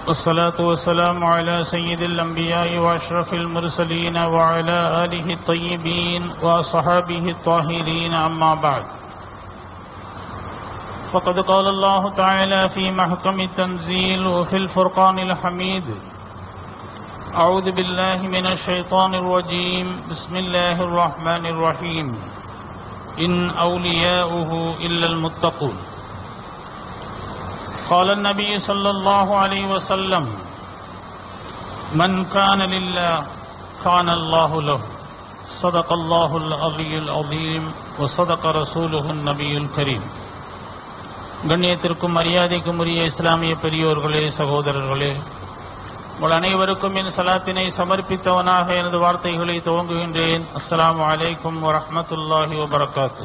والصلاة والسلام على سيد الأنبياء وأشرف المرسلين وعلى آله الطيبين وأصحابه الطاهرين أما بعد فقد قال الله تعالى في محكم التنزيل وفي الفرقان الحميد أعوذ بالله من الشيطان الرجيم بسم الله الرحمن الرحيم إن أولياؤه إلا المتقون قال النبي صلى الله عليه وسلم من كان لله كان الله له صدق الله العلي العظيم وصدق رسوله النبي الكريم கண்ணியத்திற்கும் மரியாதைக்கும் உரிய இஸ்லாமிய பெரியோர்களே சகோதரர்களே உங்கள் அனைவருக்கும் என் சலாத்தினை சமர்ப்பித்தவனாக எனது வார்த்தைகளை துவங்குகின்றேன் அஸ்ஸலாமு அலைக்கும் வரஹ்மத்துல்லாஹி வபரகாத்து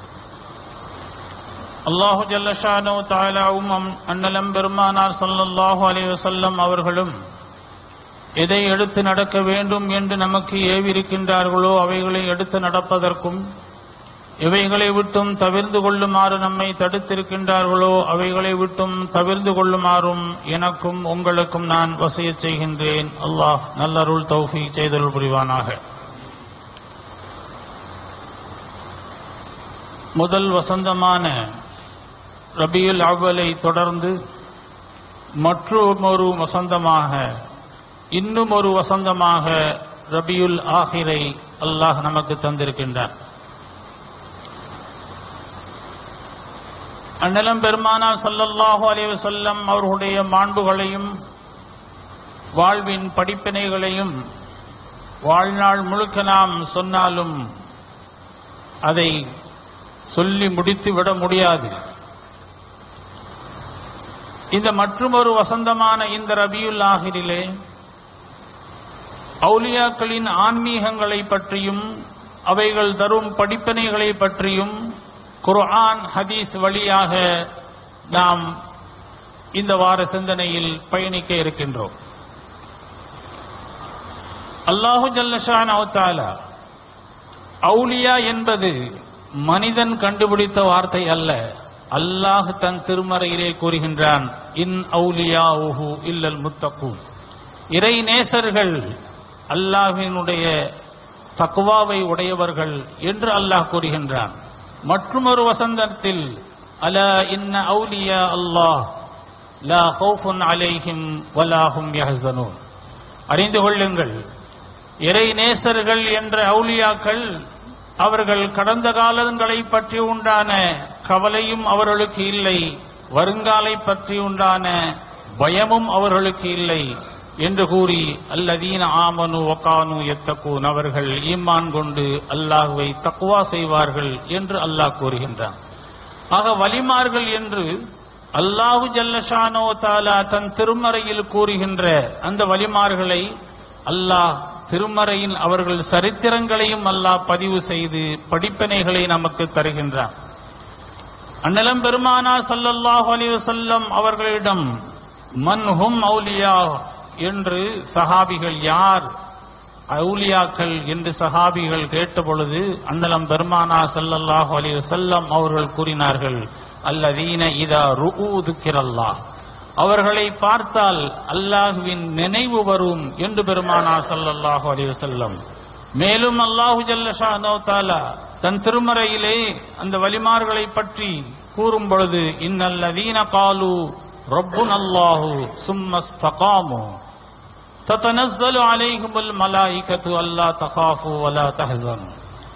அல்லாஹு ஜல்லஷானோ தாலாவும் அண்ணலம் பெருமானார் ஸல்லல்லாஹு அலைஹி வஸல்லம் அவர்களும் எதை எடுத்து நடக்க வேண்டும் என்று நமக்கு ஏவிருக்கின்றார்களோ அவைகளை எடுத்து நடப்பதற்கும் எவைகளை விட்டும் தவிர்ந்து கொள்ளுமாறு நம்மை தடுத்திருக்கின்றார்களோ அவைகளை விட்டும் தவிர்ந்து கொள்ளுமாறும் எனக்கும் உங்களுக்கும் நான் வசிய செய்கின்றேன் அல்லாஹ் நல்லருள் தௌஃபி செய்தல் புரிவானாக முதல் வசந்தமான ரபியுல் அவ்வலை தொடர்ந்து மற்றும் ஒரு வசந்தமாக இன்னும் ஒரு வசந்தமாக ரபியுல் ஆஹிரை அல்லாஹ் நமக்கு தந்திருக்கின்றான் அந்நிலம் பெருமானார் சல்லல்லாஹு அலைஹி வஸல்லம் அவர்களுடைய மாண்புகளையும் வாழ்வின் படிப்பினைகளையும் வாழ்நாள் முழுக்க நாம் சொன்னாலும் அதை சொல்லி முடித்து விட முடியாது இந்த மற்றுமொரு வசந்தமான இந்த ரபியுல் ஆஹிரிலே அவுலியாக்களின் ஆன்மீகங்களை பற்றியும் அவைகள் தரும் படிப்பினைகளை பற்றியும் குர்ஆன் ஹதீஸ் வழியாக நாம் இந்த வார சிந்தனையில் பயணிக்க இருக்கின்றோம் அல்லாஹு ஜல்லஷான் அவத்தாலா அவுலியா என்பது மனிதன் கண்டுபிடித்த வார்த்தை அல்ல அல்லாஹ் தன் திருமறையிலே கூறுகின்றான் இன் அவுலியா உஹு இல்லல் முத்தக்கூன் இறை நேசர்கள் அல்லாஹினுடைய தக்குவாவை உடையவர்கள் என்று அல்லாஹ் கூறுகின்றான் மற்றொரு வசந்தத்தில் அல இன்ன அவுலியா அல்லாஹ் லா ஹவுஃபுன் அலைஹிம் வலாஹும் யஹ்சனூன் அறிந்து கொள்ளுங்கள் இறை நேசர்கள் என்ற அவுலியாக்கள் அவர்கள் கடந்த காலங்களை பற்றி உண்டான கவலையும் அவர்களுக்கு இல்லை வருங்காலை பற்றி உண்டான பயமும் அவர்களுக்கு இல்லை என்று கூறி அல்லதீன ஆமனு ஒக்கானு எத்தக்கூன் அவர்கள் ஈமான் கொண்டு அல்லாஹுவை தக்குவா செய்வார்கள் என்று அல்லாஹ் கூறுகின்றான் ஆக வலிமார்கள் என்று அல்லாஹு ஜல்லஷானோ தாலா தன் திருமறையில் கூறுகின்ற அந்த வலிமார்களை அல்லாஹ் திருமறையில் அவர்கள் சரித்திரங்களையும் அல்லாஹ் பதிவு செய்து படிப்பினைகளை நமக்கு தருகின்றான் அந்நிலம் பெருமானா சல்லல்லாஹு அலி வசல்லம் அவர்களிடம் மன் ஹும் அவுலியா என்று சஹாபிகள் யார் அவுலியாக்கள் என்று சஹாபிகள் கேட்டபொழுது அன்னலம் பெருமானா சல்லல்லாஹு அலி வசல்லம் அவர்கள் கூறினார்கள் அல்லதீன இதா ருஊதுக்கிறல்லா அவர்களை பார்த்தால் அல்லாஹுவின் நினைவு வரும் என்று பெருமானா சல்லல்லாஹு அலி வசல்லம் மேலும் அல்லாஹு ஜல்லஷானோ தாலா தன் திருமறையிலே அந்த வலிமார்களை பற்றி கூறும் பொழுது இன்னல்லதீன காலு ரப்புன் அல்லாஹு சும்மஸ்தகாமு تتنزل عليهم الملائكة ألا تخافوا ولا تحزنوا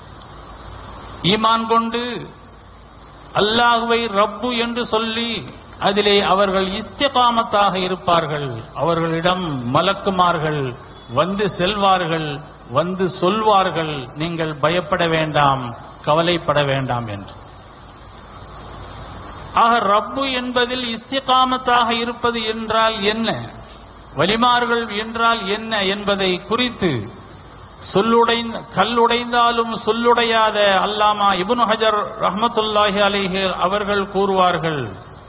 ஈமான் கொண்டு அல்லாஹுவை ரப்பு என்று சொல்லி அதிலே அவர்கள் இஸ்திகாமத்தாக இருப்பார்கள் அவர்களிடம் மலக்குமார்கள் வந்து செல்வார்கள் வந்து சொல்வார்கள் நீங்கள் பயப்பட வேண்டாம் கவலைப்பட வேண்டாம் என்று ஆக ரப்பு என்பதில் இஸ்திகாமத்தாக இருப்பது என்றால் என்ன வலிமார்கள் என்றால் என்ன என்பதை குறித்து சொல்லுடைந்த கல்லுடைந்தாலும் சொல்லுடையாத அல்லாமா இபுன் ஹஜர் ரஹமத்துல்லாஹி அலிஹி அவர்கள் கூறுவார்கள்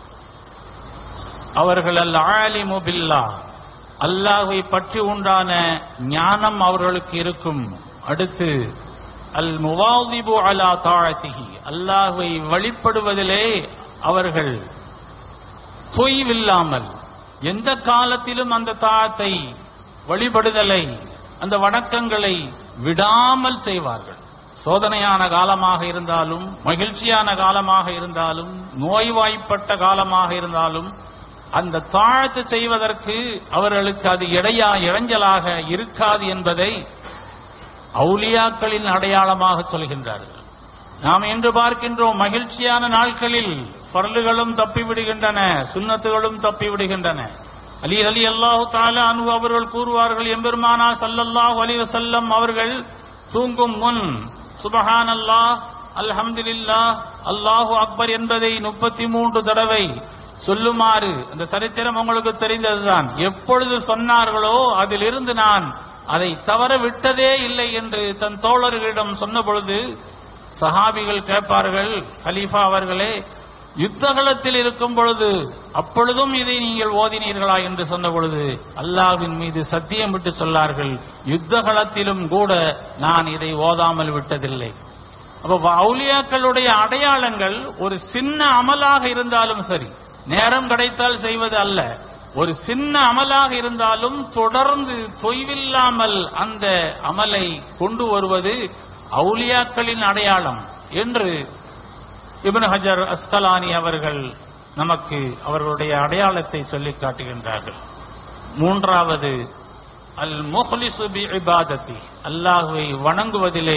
அவர்கள் அல் ஆலிமு பில்லா அல்லாஹை பற்றி உண்டான ஞானம் அவர்களுக்கு இருக்கும் அடுத்து அல் முவாதிபு அலா தாழத்திகி அல்லாஹை வழிபடுவதிலே அவர்கள் தொய்வில்லாமல் எந்த காலத்திலும் அந்த தாத்தை வழிபடுதலை அந்த வணக்கங்களை விடாமல் செய்வார்கள் சோதனையான காலமாக இருந்தாலும் மகிழ்ச்சியான காலமாக இருந்தாலும் நோய்வாய்ப்பட்ட காலமாக இருந்தாலும் அந்த தாழ்த்து செய்வதற்கு அவர்களுக்கு அது இடையா இடைஞ்சலாக இருக்காது என்பதை அவுலியாக்களின் அடையாளமாக சொல்கின்றார்கள் நாம் இன்று பார்க்கின்றோம் மகிழ்ச்சியான நாட்களில் பரலுகளும் தப்பிவிடுகின்றன சுண்ணத்துகளும் தப்பிவிடுகின்றன அலி அலி அல்லாஹு தாலா அனு அவர்கள் கூறுவார்கள் எம்பெருமானா சல்லல்லாஹு அலி வசல்லம் அவர்கள் தூங்கும் முன் சுபஹான் அல்லாஹ் அல்ஹம்துலில்லாஹ் அல்லாஹு அக்பர் என்பதை முப்பத்தி மூன்று தடவை சொல்லுமாறு அந்த சரித்திரம் உங்களுக்கு தெரிந்ததுதான் எப்பொழுது சொன்னார்களோ அதிலிருந்து நான் அதை தவற விட்டதே இல்லை என்று தன் தோழர்களிடம் சொன்ன பொழுது சஹாபிகள் கேட்பார்கள் கலீஃபா அவர்களே யுத்தகலத்தில் இருக்கும் பொழுது அப்பொழுதும் இதை நீங்கள் ஓதினீர்களா என்று சொன்ன பொழுது அல்லாஹ்வின் மீது சத்தியம் விட்டு சொன்னார்கள் யுத்தகலத்திலும் கூட நான் இதை ஓதாமல் விட்டதில்லை அப்ப அவுலியாக்களுடைய அடையாளங்கள் ஒரு சின்ன அமலாக இருந்தாலும் சரி நேரம் கிடைத்தால் செய்வது அல்ல ஒரு சின்ன அமலாக இருந்தாலும் தொடர்ந்து தொய்வில்லாமல் அந்த அமலை கொண்டு வருவது அவுலியாக்களின் அடையாளம் என்று இப்னு ஹஜர் அஸ்கலானி அவர்கள் நமக்கு அவர்களுடைய அடையாளத்தை சொல்லிக் காட்டுகின்றார்கள் மூன்றாவது அல் முஹ்லிசு பி இபாதத்தி அல்லாஹுவை வணங்குவதிலே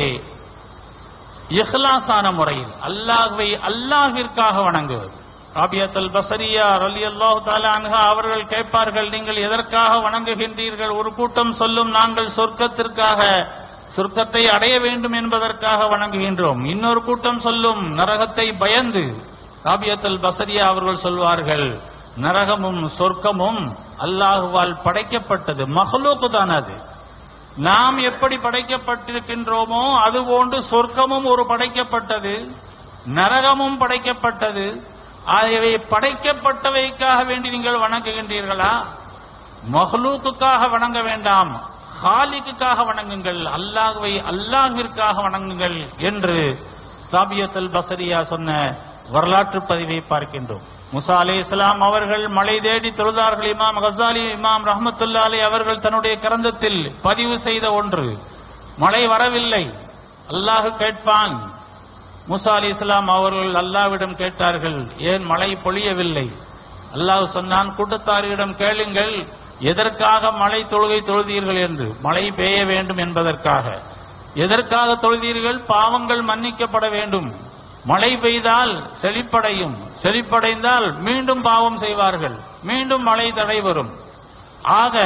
இஹ்லாசான முறையில் அல்லாஹுவை அல்லாஹ்விற்காக வணங்குவது ராபியத்தல் பசரியா அலி அல்லாஹு தாலா அன்ஹா அவர்கள் கேட்பார்கள் நீங்கள் எதற்காக வணங்குகின்றீர்கள் ஒரு கூட்டம் சொல்லும் நாங்கள் சொர்க்கத்திற்காக சொர்க்கத்தை அடைய வேண்டும் என்பதற்காக வணங்குகின்றோம் இன்னொரு கூட்டம் சொல்லும் நரகத்தை பயந்து ராபியத்தல் பசரியா அவர்கள் சொல்வார்கள் நரகமும் சொர்க்கமும் அல்லாஹுவால் படைக்கப்பட்டது மஹலூக்கு தான் அது நாம் எப்படி படைக்கப்பட்டிருக்கின்றோமோ அதுபோன்று சொர்க்கமும் ஒரு படைக்கப்பட்டது நரகமும் படைக்கப்பட்டது ஆகவே படைக்கப்பட்டவைக்காக வேண்டி நீங்கள் வணங்குகின்றீர்களா மஹ்லூக்குக்காக வணங்க வேண்டாம் ஹாலிக்குக்காக வணங்குங்கள் அல்லாஹ்வை அல்லாஹ்விற்காக வணங்குங்கள் என்று சாபியத்தல் பசரியா சொன்ன வரலாற்று பதிவை பார்க்கின்றோம் முசா அலி இஸ்லாம் அவர்கள் மலை தேடி தொழுதார்கள் இமாம் கசாலி இமாம் ரஹமத்துல்லா அலி அவர்கள் தன்னுடைய கிரந்தத்தில் பதிவு செய்த ஒன்று மழை வரவில்லை அல்லாஹ் கேட்பான் முசா அலி இஸ்லாம் அவர்கள் அல்லாவிடம் கேட்டார்கள் ஏன் மழை பொழியவில்லை அல்லாஹ் சொன்னான் கூட்டத்தாரிடம் கேளுங்கள் எதற்காக மழை தொழுகை தொழுதீர்கள் என்று மழை பெய்ய வேண்டும் என்பதற்காக எதற்காக தொழுதீர்கள் பாவங்கள் மன்னிக்கப்பட வேண்டும் மழை பெய்தால் செழிப்படையும் செழிப்படைந்தால் மீண்டும் பாவம் செய்வார்கள் மீண்டும் மழை தடை வரும் ஆக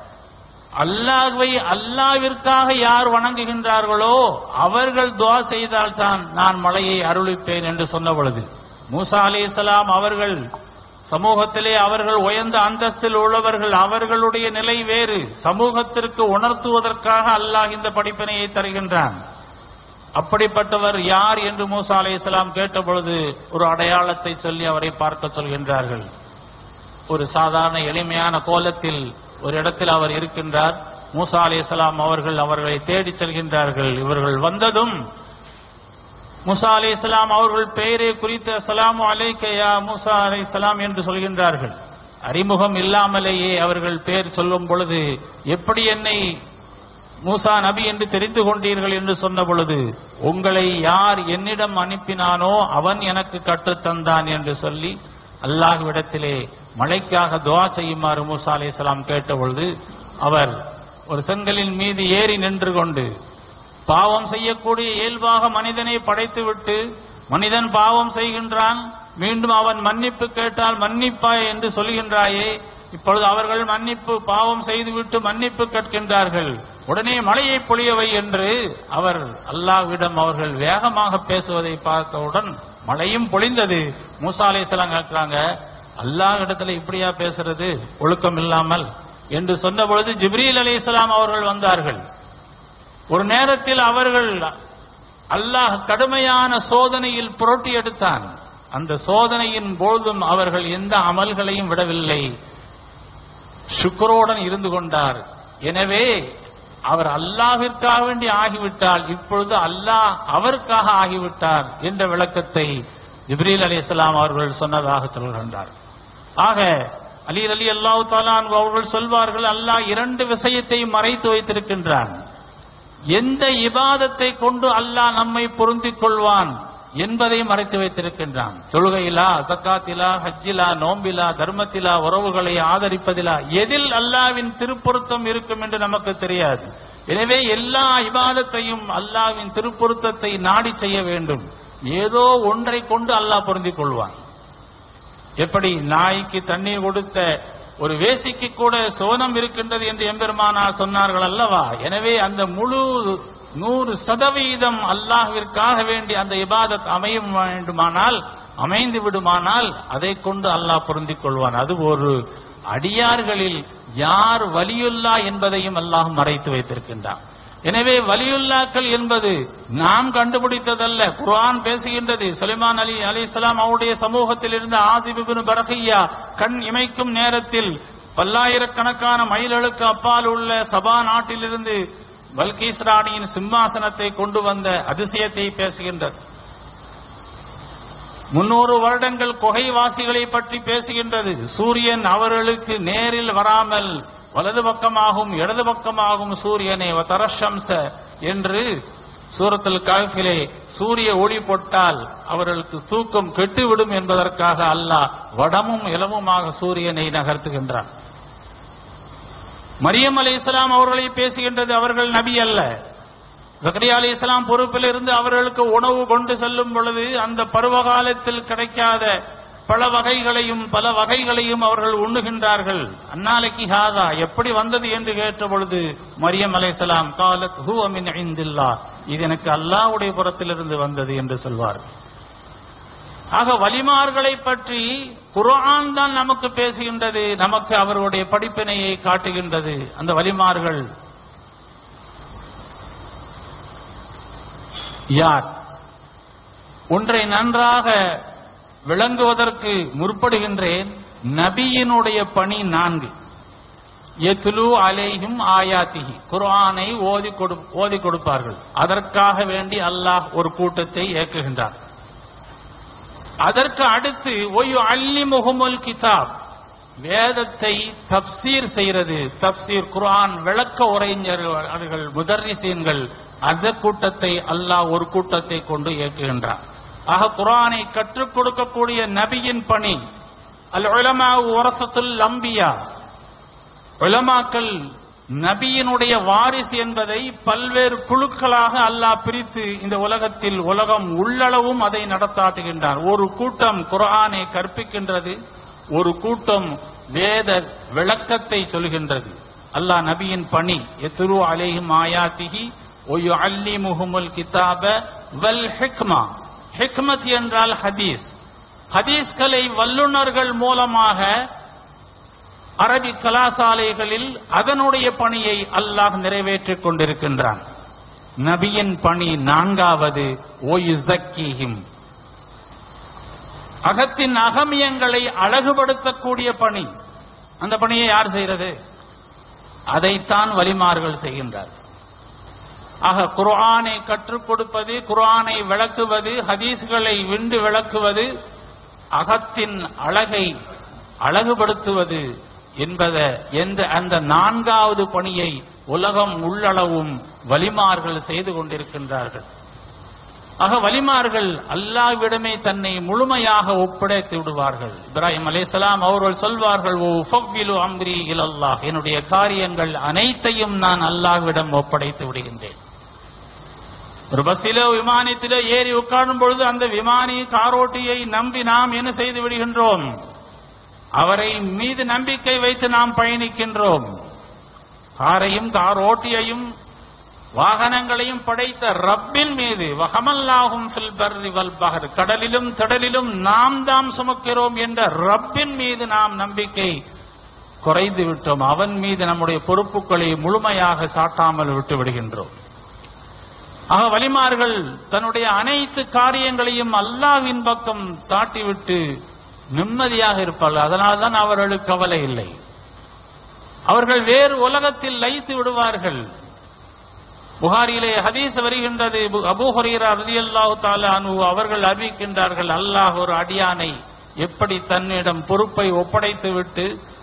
அல்லாஹ்வை அல்லாவிற்காக யார் வணங்குகின்றார்களோ அவர்கள் துவா செய்தால்தான் நான் மழையை அருளிப்பேன் என்று சொன்ன பொழுது மூசா அலி அவர்கள் சமூகத்திலே அவர்கள் உயர்ந்த அந்தஸ்தில் உள்ளவர்கள் அவர்களுடைய நிலை வேறு சமூகத்திற்கு உணர்த்துவதற்காக அல்லாஹ் இந்த படிப்பினையை தருகின்றான் அப்படிப்பட்டவர் யார் என்று மூசா அலை இஸ்லாம் கேட்ட பொழுது ஒரு அடையாளத்தை சொல்லி அவரை பார்க்க சொல்கின்றார்கள் ஒரு சாதாரண எளிமையான கோலத்தில் ஒரு இடத்தில் அவர் இருக்கின்றார் மூசா அலை இஸ்லாம் அவர்கள் அவர்களை தேடிச் செல்கின்றார்கள் இவர்கள் வந்ததும் மூசா அலை இஸ்லாம் அவர்கள் பெயரை குறித்த சலாமு அலைக்கையா மூசா அலை இஸ்லாம் என்று சொல்கின்றார்கள் அறிமுகம் இல்லாமலேயே அவர்கள் பெயர் சொல்லும் பொழுது எப்படி என்னை மூசா நபி என்று தெரிந்து கொண்டீர்கள் என்று சொன்ன பொழுது உங்களை யார் என்னிடம் அனுப்பினானோ அவன் எனக்கு கற்றுத்தந்தான் என்று சொல்லி அல்லாஹ்விடத்திலே மழைக்காக துவா செய்யுமாறு மூசா அலைஹிஸ்ஸலாம் கேட்ட பொழுது அவர் ஒரு செங்கலின் மீது ஏறி நின்று கொண்டு பாவம் செய்யக்கூடிய இயல்பாக மனிதனை படைத்துவிட்டு மனிதன் பாவம் செய்கின்றான் மீண்டும் அவன் மன்னிப்பு கேட்டால் மன்னிப்பாய் என்று சொல்கின்றாயே இப்பொழுது அவர்கள் மன்னிப்பு பாவம் செய்துவிட்டு மன்னிப்பு கேட்கின்றார்கள் உடனே மழையை பொழியவை என்று அவர் அல்லாஹ்விடம் அவர்கள் வேகமாக பேசுவதை பார்த்தவுடன் மழையும் பொழிந்தது மூசா அலைஹிஸ்ஸலாம் கேட்கிறாங்க அல்லாஹ் இடத்துல இப்படியா பேசுறது ஒழுக்கம் இல்லாமல் என்று சொன்ன பொழுது ஜிப்ரீல் அலைஹிஸ்ஸலாம் அவர்கள் வந்தார்கள் ஒரு நேரத்தில் அவர்கள் அல்லாஹ் கடுமையான சோதனையில் புரட்டி எடுத்தான் அந்த சோதனையின் போதும் அவர்கள் எந்த அமல்களையும் விடவில்லை சுக்கரோடன் இருந்து கொண்டார் எனவே அவர் அல்லாஹ்விற்காக வேண்டி ஆகிவிட்டால் இப்பொழுது அல்லாஹ் அவருக்காக ஆகிவிட்டார் என்ற விளக்கத்தை ஜிப்ரீல் அலைஹிஸ்ஸலாம் அவர்கள் சொன்னதாக சொல்கின்றார் ஆக அலி அலி அல்லாஹு தாலான் அவர்கள் சொல்வார்கள் அல்லாஹ் இரண்டு விஷயத்தை மறைத்து வைத்திருக்கின்றான் எந்த இபாதத்தை கொண்டு அல்லாஹ் நம்மை பொருந்திக் கொள்வான் என்பதை மறைத்து வைத்திருக்கின்றான் தொழுகையிலா சக்காத்திலா ஹஜ்ஜிலா நோம்பிலா தர்மத்திலா உறவுகளை ஆதரிப்பதிலா எதில் அல்லாவின் திருப்பொருத்தம் இருக்கும் என்று நமக்கு தெரியாது எனவே எல்லா இபாதத்தையும் அல்லாவின் திருப்பொருத்தத்தை நாடி செய்ய வேண்டும் ஏதோ ஒன்றை கொண்டு அல்லாஹ் பொருந்திக் கொள்வான் எப்படி நாய்க்கு தண்ணீர் கொடுத்த ஒரு வேசிக்கு கூட சோனம் இருக்கின்றது என்று எம்பெருமானார் சொன்னார்கள் அல்லவா எனவே அந்த முழு நூறு சதவீதம் அல்லாஹ்விற்காக வேண்டி அந்த இபாதத் அமையும் வேண்டுமானால் அமைந்து விடுமானால் அதை கொண்டு அல்லாஹ் பொருந்திக் கொள்வான் அது ஒரு அடியார்களில் யார் வலியுல்லா என்பதையும் அல்லாஹ் மறைத்து வைத்திருக்கின்றான் எனவே வலியுல்லாக்கள் என்பது நாம் கண்டுபிடித்ததல்ல குர்ஆன் பேசுகின்றது சுலைமான் அலி அலிஸ்லாம் அவருடைய சமூகத்தில் இருந்த ஆசிபிபின் பரகையா கண் இமைக்கும் நேரத்தில் பல்லாயிரக்கணக்கான மைல்களுக்கு அப்பால் உள்ள சபா நாட்டிலிருந்து பல்கீஸ் ராணியின் சிம்மாசனத்தை கொண்டு வந்த அதிசயத்தை பேசுகின்றது முன்னூறு வருடங்கள் குகைவாசிகளை பற்றி பேசுகின்றது சூரியன் அவர்களுக்கு நேரில் வராமல் வலது பக்கமாகவும் இடது பக்கமாகவும் சூரியனை தரஷம்ச என்று சூரத்தில் காஃபிலே சூரிய ஒளி போட்டால் அவர்களுக்கு தூக்கம் கெட்டுவிடும் என்பதற்காக அல்லாஹ் வடமும் இளமுமாக சூரியனை நகர்த்துகின்றான் மரியம் அலி இஸ்லாம் அவர்களை பேசுகின்றது அவர்கள் நபி அல்ல ஜக்கரியா அலி இஸ்லாம் பொறுப்பில் இருந்து அவர்களுக்கு உணவு கொண்டு செல்லும் பொழுது அந்த பருவகாலத்தில் கிடைக்காத பல வகைகளையும் பல வகைகளையும் அவர்கள் உண்ணுகின்றார்கள் அன்னாலைக்கு ஹாதா எப்படி வந்தது என்று கேட்ட பொழுது மரியம் அலைசலாம் காலத் ஹூ அமின் ஐந்தில்லா இது எனக்கு அல்லாவுடைய புறத்திலிருந்து வந்தது என்று சொல்வார்கள் ஆக வலிமார்களை பற்றி குர்ஆன் தான் நமக்கு பேசுகின்றது நமக்கு அவருடைய படிப்பினையை காட்டுகின்றது அந்த வலிமார்கள் யார் ஒன்றை நன்றாக விளங்குவதற்கு முற்படுகின்றேன் நபியினுடைய பணி நான்கு எத்துலு அலைஹிம் ஆயாத்திஹி குர்ஆனை ஓதி கொடு ஓதி கொடுப்பார்கள் அதற்காக வேண்டி அல்லாஹ் ஒரு கூட்டத்தை இயக்குகின்றார் அதற்கு அடுத்து ஒய் அல்லி முகமுல் கிதாப் வேதத்தை தப்சீர் செய்கிறது தப்சீர் குர்ஆன் விளக்க உரைஞர்கள் முதர்ரிசீன்கள் அந்த கூட்டத்தை அல்லாஹ் ஒரு கூட்டத்தை கொண்டு இயக்குகின்றார் ஆக குர்ஆனை கற்றுக் கொடுக்கக்கூடிய நபியின் பணி அல் உலமா உரசத்துல் அம்பியா உலமாக்கள் நபியினுடைய வாரிசு என்பதை பல்வேறு குழுக்களாக அல்லாஹ் பிரித்து இந்த உலகத்தில் உலகம் உள்ளளவும் அதை நடத்தாட்டுகின்றார் ஒரு கூட்டம் குர்ஆனை கற்பிக்கின்றது ஒரு கூட்டம் வேத விளக்கத்தை சொல்கின்றது அல்லாஹ் நபியின் பணி எத்துரு அலைஹிம் ஆயாத்திஹி ஒயு அல்லி முகமுல் கிதாப வல் ஹிக்மா ஹிக்மத் என்றால் ஹதீஸ் ஹதீஸ்களை வல்லுநர்கள் மூலமாக அரபி கலாசாலைகளில் அதனுடைய பணியை அல்லாஹ் நிறைவேற்றிக் கொண்டிருக்கின்றான் நபியின் பணி நான்காவது ஓயுசக்கிஹிம் அகத்தின் அகமியங்களை அழகுபடுத்தக்கூடிய பணி அந்த பணியை யார் செய்கிறது அதைத்தான் வலிமார்கள் செய்கின்றார் ஆக குர்ஆனை கற்றுக் கொடுப்பது குர்ஆனை விளக்குவது ஹதீஸ்களை விண்டு விளக்குவது அகத்தின் அழகை அழகுபடுத்துவது என்பத எந்த அந்த நான்காவது பணியை உலகம் உள்ளளவும் வலிமார்கள் செய்து கொண்டிருக்கின்றார்கள் ஆக வலிமார்கள் அல்லாவிடமே தன்னை முழுமையாக ஒப்படைத்து விடுவார்கள் இப்ராஹிம் அலைஹிஸ்ஸலாம் அவர்கள் சொல்வார்கள் ஓ ஃபவ்விலு அம்ரி இலல்லாஹ் என்னுடைய காரியங்கள் அனைத்தையும் நான் அல்லாஹ்விடம் ஒப்படைத்து விடுகின்றேன் ஒரு பஸ்ஸிலோ விமானத்திலோ ஏறி உட்காரும் பொழுது அந்த விமானி காரோட்டியை நம்பி நாம் என்ன செய்து விடுகின்றோம் அவரை மீது நம்பிக்கை வைத்து நாம் பயணிக்கின்றோம் காரையும் காரோட்டியையும் வாகனங்களையும் படைத்த ரப்பின் மீது வகமல்லாகும் ஃபில் பர்ரி வல் பஹர் கடலிலும் திடலிலும் நாம் தாம் சுமக்கிறோம் என்ற ரப்பின் மீது நாம் நம்பிக்கை குறைந்து விட்டோம் அவன் மீது நம்முடைய பொறுப்புகளை முழுமையாக சாட்டாமல் விட்டு விடுகின்றோம் ஆக வலிமார்கள் தன்னுடைய அனைத்து காரியங்களையும் அல்லாவின் பக்கம் தாட்டிவிட்டு நிம்மதியாக இருப்பார்கள் அதனால்தான் அவர்களுக்கு கவலை இல்லை அவர்கள் வேறு உலகத்தில் லைத்து விடுவார்கள் புகாரியிலே ஹதீஸ் வருகின்றது அபூ ஹுரைரா ரலியல்லாஹு தஆலா அன்ஹு அவர்கள் அறிவிக்கின்றார்கள் அல்லாஹ் ஒரு அடியானை எப்படி தன்னிடம் பொறுப்பை ஒப்படைத்து விட்டு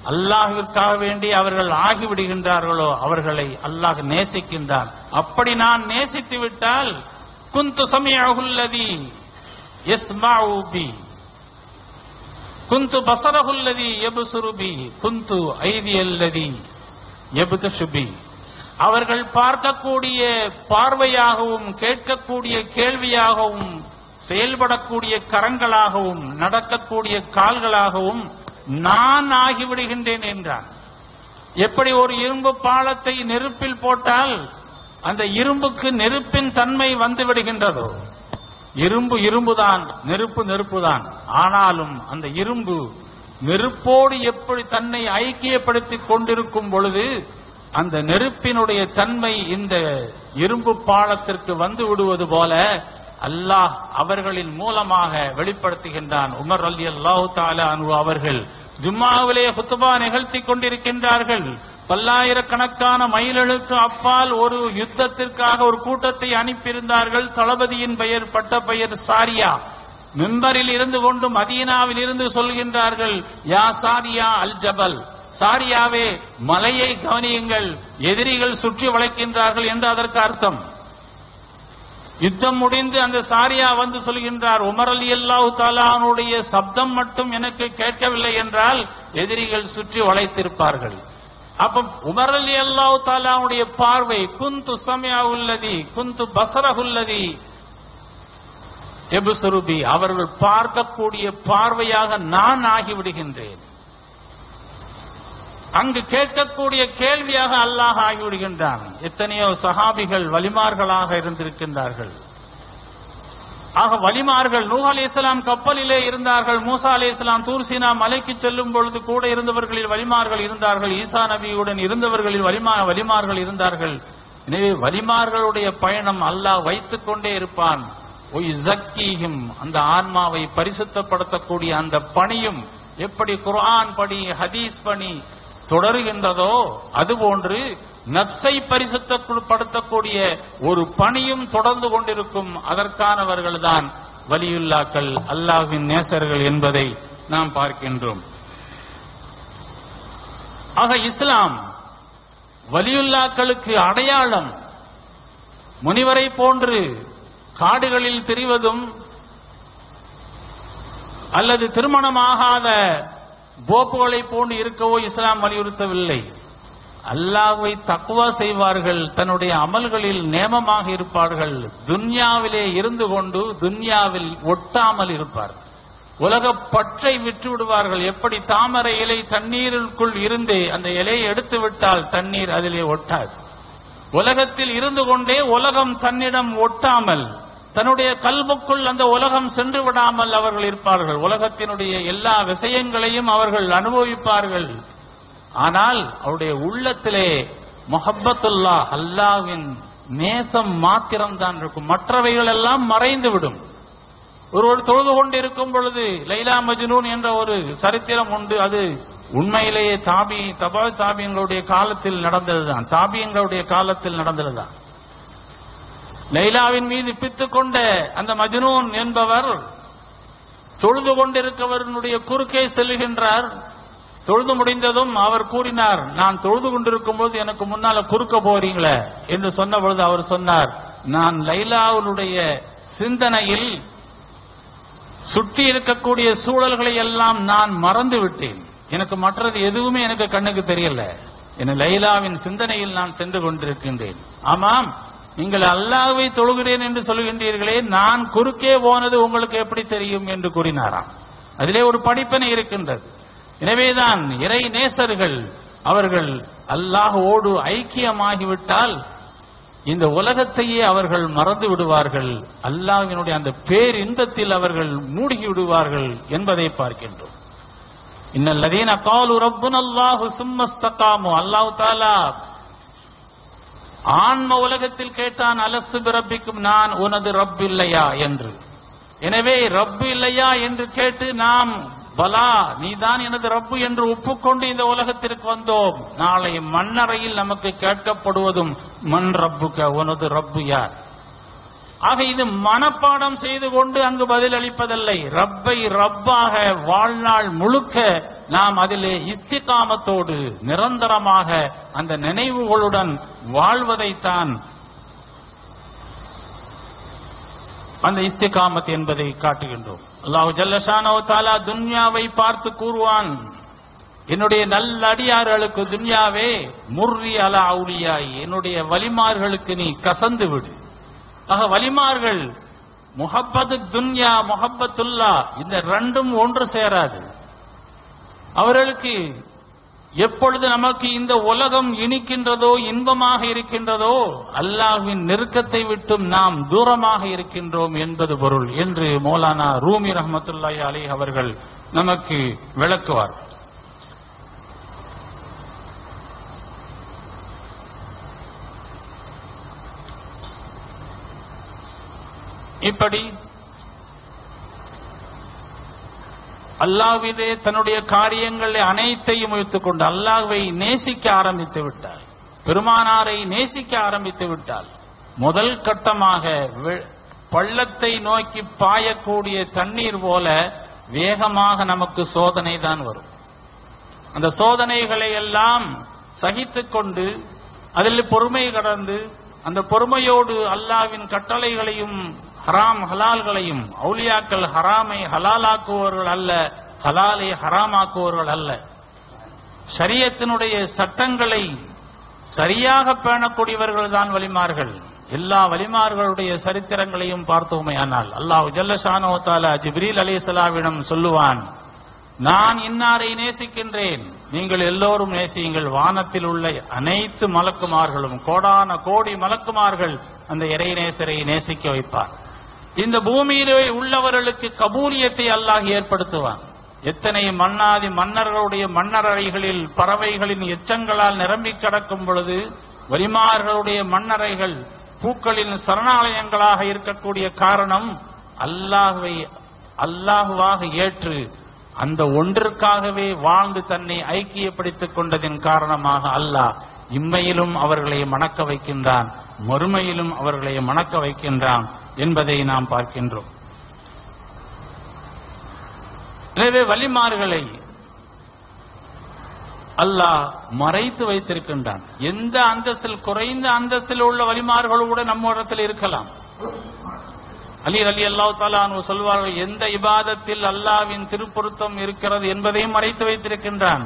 அல்லாஹிற்காக வேண்டி அவர்கள் ஆகிவிடுகின்றார்களோ அவர்களை அல்லாஹ் நேசிக்கின்றான் அப்படி நான் நேசித்து விட்டால் குந்து சமயகுல்லதி யஸ்மஉ பி குந்து பசரகுல்லதி எபுசுரு பி குந்து ஐதியல்லதி எபுதஷு பி அவர்கள் பார்க்கக்கூடிய பார்வையாகவும் கேட்கக்கூடிய கேள்வியாகவும் செயல்படக்கூடிய கரங்களாகவும் நடக்கக்கூடிய கால்களாகவும் நான் ஆகிவிடுகின்றேன் என்றான் எப்படி ஒரு இரும்பு பாலத்தை நெருப்பில் போட்டால் அந்த இரும்புக்கு நெருப்பின் தன்மை வந்து விடுகின்றதோ இரும்பு இரும்புதான் நெருப்பு நெருப்புதான் ஆனாலும் அந்த இரும்பு நெருப்போடு எப்படி தன்னை ஐக்கியப்படுத்திக் கொண்டிருக்கும் பொழுது அந்த நெருப்பினுடைய தன்மை இந்த இரும்பு பாலத்திற்கு வந்து விடுவது போல அல்லாஹ் அவர்களின் மூலமாக வெளிப்படுத்துகின்றான் உமர் அலி அல்லாஹு தாலா அனு அவர்கள் ஜும்மாவிலே குத்துபா நிகழ்த்தி கொண்டிருக்கின்றார்கள் பல்லாயிரக்கணக்கான மைல்களுக்கு அப்பால் ஒரு யுத்தத்திற்காக ஒரு கூட்டத்தை அனுப்பியிருந்தார்கள் தளபதியின் பெயர் பட்ட பெயர் சாரியா மிம்பரில் இருந்து கொண்டு மதீனாவில் இருந்து சொல்கின்றார்கள் யா சாரியா அல் ஜபல் சாரியாவே மலையை கவனியுங்கள் எதிரிகள் சுற்றி வளைக்கின்றார்கள் என்று அதற்கு அர்த்தம் யுத்தம் முடிந்து அந்த சாரியா வந்து சொல்கின்றார் உமர் அலி அல்லாஹு தாலானுடைய சப்தம் மட்டும் எனக்கு கேட்கவில்லை என்றால் எதிரிகள் சுற்றி வளைத்திருப்பார்கள் அப்ப உமர் அலி அல்லாஹு தாலாவுடைய பார்வை குந்து சமயா உள்ளதி குந்து பசரகுல்லதி எபுசுருபி அவர்கள் பார்க்கக்கூடிய பார்வையாக நான் ஆகிவிடுகின்றேன் அங்கு கேட்கக்கூடிய கேள்வியாக அல்லாஹ் ஆகிவிடுகின்றான் எத்தனையோ சஹாபிகள் வலிமார்களாக இருந்திருக்கின்றார்கள் ஆக வலிமார்கள் நூஹ் அலி இஸ்லாம் கப்பலிலே இருந்தார்கள் மூசா அலி இஸ்லாம் தூர்சினா மலைக்கு செல்லும் பொழுது கூட இருந்தவர்களில் வலிமார்கள் இருந்தார்கள் ஈசா நபியுடன் இருந்தவர்களில் வலிமா வலிமார்கள் இருந்தார்கள் எனவே வலிமார்களுடைய பயணம் அல்லாஹ் வைத்துக் கொண்டே இருப்பான் ஒய் ஜக்கீஹிம் அந்த ஆன்மாவை பரிசுத்தப்படுத்தக்கூடிய அந்த பணியும் எப்படி குர்ஆன் பணி ஹதீஸ் பணி தொடருகின்றதோ அதுபோன்று நப்சை பரிசுத்தப்படுத்தக்கூடிய ஒரு பணியும் தொடர்ந்து கொண்டிருக்கும் அதற்கானவர்கள்தான் வலியுல்லாக்கள் அல்லாஹ்வின் நேசர்கள் என்பதை நாம் பார்க்கின்றோம் ஆக இஸ்லாம் வலியுல்லாக்களுக்கு அடையாளம் முனிவரை போன்று காடுகளில் திரிவதும் அல்லது திருமணமாகாத போப்புகளை போன்று இருக்கவோ இஸ்லாம் வலியுறுத்தவில்லை அல்லாஹ்வை தக்குவா செய்வார்கள் தன்னுடைய அமல்களில் நேமமாக இருப்பார்கள் துன்யாவிலே இருந்து கொண்டு துன்யாவில் ஒட்டாமல் இருப்பார்கள் உலக பற்றை விட்டு விடுவார்கள் எப்படி தாமரை இலை தண்ணீருக்குள் இருந்து அந்த இலையை எடுத்து விட்டால் தண்ணீர் அதிலே ஒட்டாது உலகத்தில் இருந்து கொண்டே உலகம் தன்னிடம் ஒட்டாமல் தன்னுடைய கல்புக்குள் அந்த உலகம் சென்று விடாமல் அவர்கள் இருப்பார்கள் உலகத்தினுடைய எல்லா விஷயங்களையும் அவர்கள் அனுபவிப்பார்கள் ஆனால் அவருடைய உள்ளத்திலே மொஹப்பத்துல்லா அல்லாவின் நேசம் மாத்திரம்தான் இருக்கும் மற்றவைகள் எல்லாம் மறைந்து விடும் ஒருவர் தொழுது கொண்டிருக்கும் பொழுது லைலா மஜ்னூன் என்ற ஒரு சரித்திரம் உண்டு அது உண்மையிலேயே தாபி தபா தாபியங்களுடைய காலத்தில் நடந்ததுதான் தாபியங்களுடைய காலத்தில் நடந்ததுதான் லைலாவின் மீது பித்துக் கொண்ட அந்த மஜ்னூன் என்பவர் தொழுது கொண்டிருக்கவருடைய குறுக்கே செல்லுகின்றார் தொழுது முடிந்ததும் அவர் கூறினார் நான் தொழுது கொண்டிருக்கும் போது எனக்கு முன்னால குறுக்க போறீங்களே என்று சொன்ன பொழுது அவர் சொன்னார் நான் லைலாவுடைய சிந்தனையில் சுற்றி இருக்கக்கூடிய சூழல்களை எல்லாம் நான் மறந்து விட்டேன் எனக்கு மற்றது எதுவுமே எனக்கு கண்ணுக்கு தெரியல என லைலாவின் சிந்தனையில் நான் சென்று கொண்டிருக்கின்றேன் ஆமாம் நீங்கள் அல்லாஹ்வை தொழுகிறேன் என்று சொல்கின்றீர்களே நான் குறுக்கே போனது உங்களுக்கு எப்படி தெரியும் என்று கூறினாராம் அதிலே ஒரு படிப்பினை இருக்கின்றது எனவேதான் இறை நேசர்கள் அவர்கள் அல்லாஹோடு ஐக்கியமாகிவிட்டால் இந்த உலகத்தையே அவர்கள் மறந்து விடுவார்கள் அல்லாஹ்வினுடைய அந்த பேரின்பத்தில் அவர்கள் மூழ்கி விடுவார்கள் என்பதை பார்க்கின்றோம் இன்னல்லதீன காலு ரப்புன் அல்லாஹு சும்மஸ்தகாமு அல்லாஹ் தாலா ஆன்ம உலகத்தில் கேட்டான் அலசு பிறப்பிக்கும் நான் உனது ரப் இல்லையா என்று எனவே ரப்பு இல்லையா என்று கேட்டு நாம் பலா நீதான் எனது ரப்பு என்று ஒப்புக்கொண்டு இந்த உலகத்திற்கு வந்தோம் நாளை மண்ணறையில் நமக்கு கேட்கப்படுவதும் மண் ரப்புக்க உனது ரப்பு யார் ஆக இது மனப்பாடம் செய்து கொண்டு அங்கு பதிலளிப்பதில்லை ரப்பை ரப்பாக வாழ்நாள் முழுக்க நாம் அதிலே இஸ்திகாமத்தோடு நிரந்தரமாக அந்த நினைவுகளுடன் வாழ்வதைத்தான் அந்த இஸ்திகாமத் என்பதை காட்டுகின்றோம் அல்லாஹ் ஜல்லஷானோ தாலா துன்யாவை பார்த்து கூறுவான் என்னுடைய நல்ல அடியார்களுக்கு துன்யாவே முர்ரி அலா அவுலியாய் என்னுடைய வலிமார்களுக்கு நீ கசந்து விடு ஆக வலிமார்கள் முஹப்பது துன்யா முஹப்பத்துல்லா இந்த ரெண்டும் ஒன்று சேராது அவர்களுக்கு எப்பொழுது நமக்கு இந்த உலகம் இனிக்கின்றதோ இன்பமாக இருக்கின்றதோ அல்லாஹ்வின் நெருக்கத்தை விட்டும் நாம் தூரமாக இருக்கின்றோம் என்பது பொருள் என்று மௌலானா ரூமி ரஹமத்துல்லாஹி அலி அவர்கள் நமக்கு விளக்குவார் இப்படி அல்லாஹ்விலே தன்னுடைய காரியங்களை அனைத்தையும் வைத்துக் கொண்டு அல்லாஹ்வை நேசிக்க ஆரம்பித்து விட்டார் பெருமானாரை நேசிக்க ஆரம்பித்து விட்டால் முதல் கட்டமாக வெ- பள்ளத்தை நோக்கி பாயக்கூடிய தண்ணீர் போல வேகமாக நமக்கு சோதனை தான் வரும் அந்த சோதனைகளை எல்லாம் சகித்துக் கொண்டு அதில் பொறுமை கடந்து அந்த பொறுமையோடு அல்லாவின் கட்டளைகளையும் ஹராம் ஹலால்களையும் அவுலியாக்கள் ஹராமை ஹலாலாக்குவவர்கள் அல்ல ஹலாலை ஹராமாக்குவவர்கள் அல்ல ஷரியத்தினுடைய சட்டங்களை சரியாக பேணக்கூடியவர்கள் தான் வலிமார்கள் எல்லா வலிமார்களுடைய சரித்திரங்களையும் பார்த்தோமே ஆனால் அல்லாஹ் ஜல்லஷானோ தாலா ஜிப்ரீல் அலிசலாவிடம் சொல்லுவான் நான் இன்னாரை நேசிக்கின்றேன் நீங்கள் எல்லோரும் நேசியுங்கள் வானத்தில் உள்ள அனைத்து மலக்குமார்களும் கோடான கோடி மலக்குமார்கள் அந்த இறைநேசரை நேசிக்க வைப்பார் இந்த பூமியிலே உள்ளவர்களுக்கு கபூலியத்தை அல்லாஹ் ஏற்படுத்துவான் எத்தனை மன்னாதி மன்னர்களுடைய மன்னரறைகளில் பறவைகளின் எச்சங்களால் நிரம்பி கிடக்கும் பொழுது வலிமார்களுடைய மன்னரைகள் பூக்களின் சரணாலயங்களாக இருக்கக்கூடிய காரணம் அல்லாஹுவை அல்லாஹுவாக ஏற்று அந்த ஒன்றிற்காகவே வாழ்ந்து தன்னை ஐக்கியப்படுத்திக் கொண்டதின் காரணமாக அல்லாஹ் இம்மையிலும் அவர்களை மணக்க வைக்கின்றான் மறுமையிலும் அவர்களை மணக்க வைக்கின்றான் என்பதை நாம் பார்க்கின்றோம் எனவே வலிமார்களை அல்லாஹ் மறைத்து வைத்திருக்கின்றான் எந்த அந்தஸ்தில் குறைந்த அந்தஸ்தில் உள்ள வலிமார்கள் கூட நம்ம இடத்தில் இருக்கலாம் அலி அலி அல்லாஹ் தாலா சொல்வார்கள் எந்த இபாதத்தில் அல்லாவின் திருப்பொருத்தம் இருக்கிறது என்பதையும் மறைத்து வைத்திருக்கின்றான்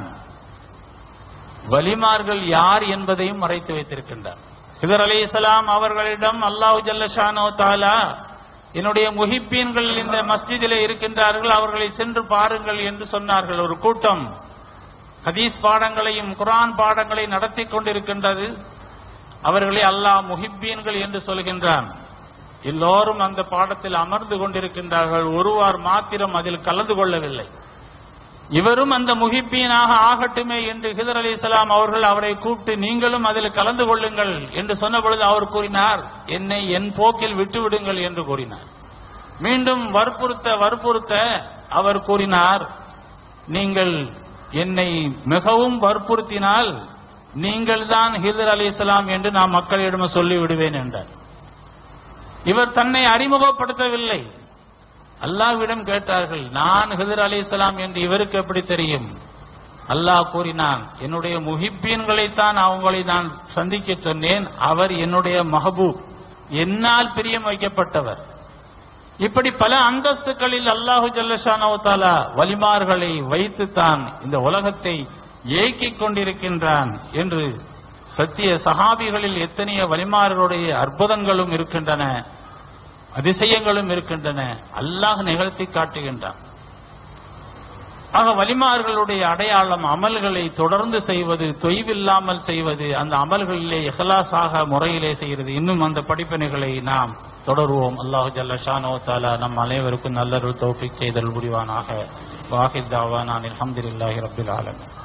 வலிமார்கள் யார் என்பதையும் மறைத்து வைத்திருக்கின்றான் ஹிதர் அலி இஸ்லாம் அவர்களிடம் அல்லாஹு ஜல்லஷானோ தாலா என்னுடைய முஹிப்பீன்கள் இந்த மஸ்ஜிதிலே இருக்கின்றார்கள் அவர்களை சென்று பாருங்கள் என்று சொன்னார்கள் ஒரு கூட்டம் ஹதீஸ் பாடங்களையும் குர்ஆன் பாடங்களை நடத்தி கொண்டிருக்கின்றது அவர்களை அல்லாஹ் முஹிப்பீன்கள் என்று சொல்கின்றான் எல்லோரும் அந்த பாடத்தில் அமர்ந்து கொண்டிருக்கின்றார்கள் ஒருவர் மாத்திரம் அதில் கலந்து கொள்ளவில்லை இவரும் அந்த முகிப்பீனாக ஆகட்டுமே என்று ஹிதர் அலி இஸ்லாம் அவர்கள் அவரை கூப்பிட்டு நீங்களும் அதில் கலந்து கொள்ளுங்கள் என்று சொன்ன பொழுது அவர் கூறினார் என்னை என் போக்கில் விட்டுவிடுங்கள் என்று கூறினார் மீண்டும் வற்புறுத்த வற்புறுத்த அவர் கூறினார் நீங்கள் என்னை மிகவும் வற்புறுத்தினால் நீங்கள் தான் ஹிதர் அலி இஸ்லாம் என்று நான் மக்களிடம் சொல்லி விடுவேன் என்றார் இவர் தன்னை அறிமுகப்படுத்தவில்லை அல்லாஹ்விடம் கேட்டார்கள் நான் ஹிதர் அலி இஸ்லாம் என்று இவருக்கு எப்படி தெரியும் அல்லாஹ் கூறினான் என்னுடைய முஹிப்பீன்களைத்தான் அவங்களை நான் சந்திக்க சொன்னேன் அவர் என்னுடைய மஹபூப் என்னால் பிரியம் வைக்கப்பட்டவர் இப்படி பல அந்தஸ்துகளில் அல்லாஹு ஜல்லஷானோ தாலா வலிமார்களை வைத்துத்தான் இந்த உலகத்தை ஏக்கிக் கொண்டிருக்கின்றான் என்று சத்திய சஹாபிகளில் எத்தனையோ வலிமார்களுடைய அற்புதங்களும் இருக்கின்றன அதிசயங்களும் இருக்கின்றன அல்லாஹ் நிகழ்த்தி காட்டுகின்றான் ஆக வலிமார்களுடைய அடையாளம் அமல்களை தொடர்ந்து செய்வது தொய்வில்லாமல் செய்வது அந்த அமல்களிலே இஹ்லாஸாக முறையிலே செய்கிறது இன்னும் அந்த படிப்பினைகளை நாம் தொடருவோம் அல்லாஹு ஜல்ல ஷானோ தாலா நம் அனைவருக்கும் நல்லொரு தௌஃபிக் செய்தல் புரிவானாக வாஹித் தாவான் அல்ஹம்துலில்லாஹி ரப்பில் ஆலமீன்